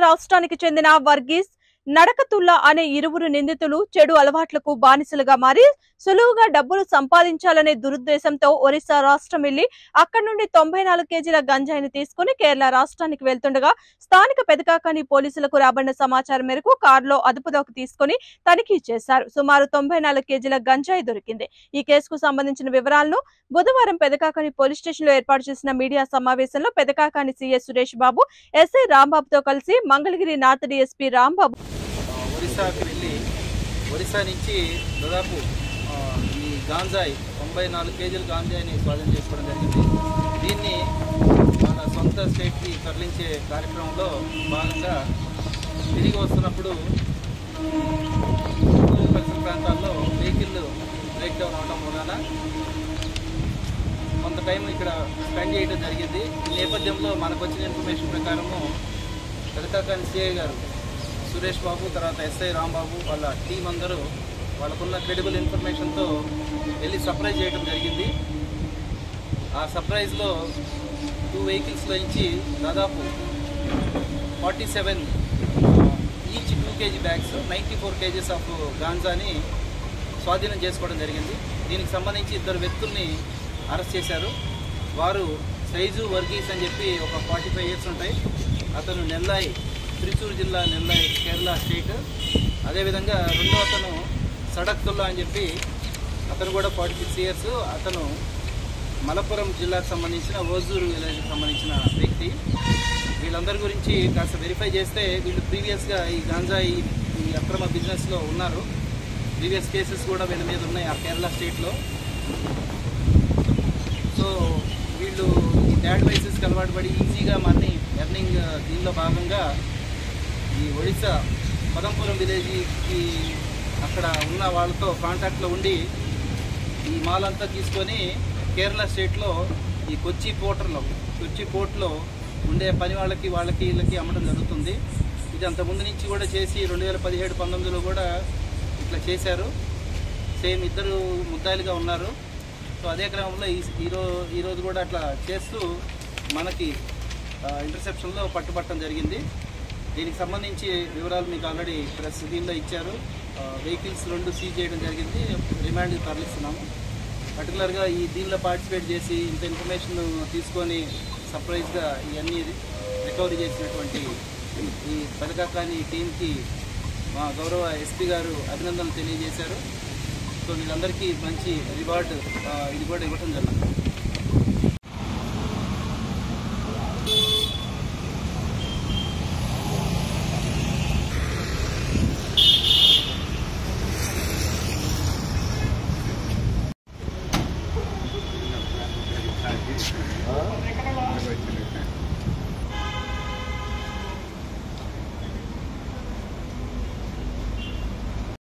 రాష్ట్రానికి చెందిన వర్గీస్ నడకతుల్లా అనే ఇరువురు నిందితులు చెడు అలవాట్లకు బానిసలుగా మారి సులువుగా డబ్బులు సంపాదించాలనే దురుద్దేశంతో ఒరిస్సా రాష్ట్రం వెళ్లి అక్కడి నుండి తొంభై నాలుగు కేజీల గంజాయిని తీసుకుని కేరళ రాష్ట్రానికి వెళ్తుండగా స్థానిక పెదకాకాని పోలీసులకు రాబడిన సమాచారం మేరకు కారులో అదుపులోకి తీసుకుని తనిఖీ చేశారు సుమారు తొంభై నాలుగు కేజీల గంజాయి దొరికింది ఈ కేసుకు సంబంధించిన వివరాలను బుధవారం పెదకాకాని పోలీస్ స్టేషన్ లో ఏర్పాటు చేసిన మీడియా సమావేశంలో పెదకాకాని సీఎస్ సురేష్ బాబు ఎస్ఐ రాంబాబుతో కలిసి మంగళగిరి నార్త్ డిఎస్పీ రాంబాబు ఒరిస్సాకి వెళ్ళి ఒరిస్సా నుంచి దాదాపు ఆ, ఈ గాంజాయి తొంభై నాలుగు కేజీల గాంజాయిని స్వాధీనం చేసుకోవడం జరిగింది దీన్ని మన సొంత స్టేట్కి తరలించే కార్యక్రమంలో భాగంగా తిరిగి వస్తున్నప్పుడు పరిసర ప్రాంతాల్లో వెహికల్ బ్రేక్ డౌన్ అవడం మూలాన కొంత టైం ఇక్కడ స్పెండ్ చేయడం జరిగింది ఈ నేపథ్యంలో మనకు వచ్చిన ఇన్ఫర్మేషన్ ప్రకారము పెదకాకాని సిఐ గారు సురేష్ బాబు తర్వాత ఎస్ఐ రాంబాబు వాళ్ళ టీం అందరూ వాళ్ళకున్న క్రెడిబుల్ ఇన్ఫర్మేషన్తో వెళ్ళి సర్ప్రైజ్ చేయడం జరిగింది ఆ సర్ప్రైజ్లో టూ వెహికల్స్లో నుంచి దాదాపు forty seven each two kg bags ninety four kgs of గాంజాని స్వాధీనం చేసుకోవడం జరిగింది దీనికి సంబంధించి ఇద్దరు వ్యక్తుల్ని అరెస్ట్ చేశారు వారు సైజు వర్గీస్ అని చెప్పి ఒక ఫార్టీ ఫైవ్ ఇయర్స్ ఉంటాయి అతను నెల్లాయి త్రిచూరు జిల్లా నెల్లాయి కేరళ స్టేట్ అదేవిధంగా రెండో అతను సడక్తుల్లా అని చెప్పి అతను కూడా ఫార్టీ సిక్స్ ఇయర్స్ అతను మలపురం జిల్లాకు సంబంధించిన ఓజూరు విలేజ్కి సంబంధించిన వ్యక్తి వీళ్ళందరి గురించి కాస్త వెరిఫై చేస్తే వీళ్ళు ప్రీవియస్గా ఈ గాంజాయి ఈ అక్రమ బిజినెస్లో ఉన్నారు ప్రీవియస్ కేసెస్ కూడా వీళ్ళ మీద ఉన్నాయి ఆ కేరళ స్టేట్లో సో వీళ్ళు ఈ బ్యాడ్ వైసెస్కి అలవాటు పడి ఈజీగా మనీ ఎర్నింగ్ దీనిలో భాగంగా ఈ ఒడిశా పదంపురం విలేజ్కి అక్కడ ఉన్న వాళ్ళతో కాంటాక్ట్లో ఉండి ఈ మాల్ అంతా తీసుకొని కేరళ స్టేట్లో ఈ కొచ్చి పోర్టర్లో కొచ్చి పోర్ట్లో ఉండే పని వాళ్ళకి వాళ్ళకి వీళ్ళకి అమ్మడం జరుగుతుంది ఇది అంత ముందు నుంచి కూడా చేసి రెండు వేల పదిహేడు పంతొమ్మిదిలో కూడా ఇట్లా చేశారు సేమ్ ఇద్దరు ముద్దాయిలుగా ఉన్నారు సో అదే క్రమంలో ఈ ఈరో ఈరోజు కూడా అట్లా చేస్తూ మనకి ఇంటర్సెప్షన్లో పట్టుబట్టడం జరిగింది దీనికి సంబంధించి వివరాలు మీకు ఆల్రెడీ ప్రెస్ దీనిలో ఇచ్చారు వెహికల్స్ రెండు సీజ్ చేయడం జరిగింది రిమాండ్కి తరలిస్తున్నాము పర్టికులర్గా ఈ దీనిలో పార్టిసిపేట్ చేసి ఇంత ఇన్ఫర్మేషన్ తీసుకొని సర్ప్రైజ్గా ఇవన్నీ రికవరీ చేసినటువంటి ఈ పథకాన్ని టీంకి మా గౌరవ ఎస్పీ గారు అభినందనలు తెలియజేశారు సో వీళ్ళందరికీ మంచి రివార్డ్ ఇది కూడా ఇవ్వటం జరుగుతుంది